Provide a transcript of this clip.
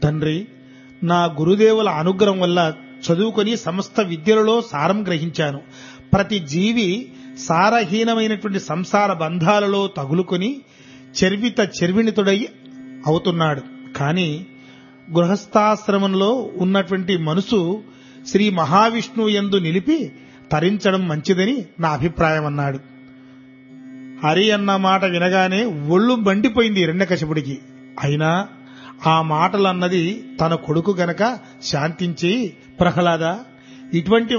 తండ్రి నా గురుదేవుల అనుగ్రహం వల్ల చదువుకొని సమస్త విద్యలలో సారం గ్రహించాను ప్రతి జీవి సారహీనమైనటువంటి సంసార బంధాలలో తగులుకొని చెర్విత చెర్విణితుడై అవుతున్నాడు కానీ గృహస్థాశ్రమంలో ఉన్నటువంటి మనసు శ్రీ మహావిష్ణువు యందు నిలిపి తరించడం మంచిదని నా అభిప్రాయం అన్నాడు హరి అన్న మాట వినగానే ఒళ్ళు మండిపోయింది హిరణ్యకశపుడికి అయినా ఆ మాటలన్నది తన కొడుకు గనక శాంతించి ప్రహ్లాద ఇటువంటి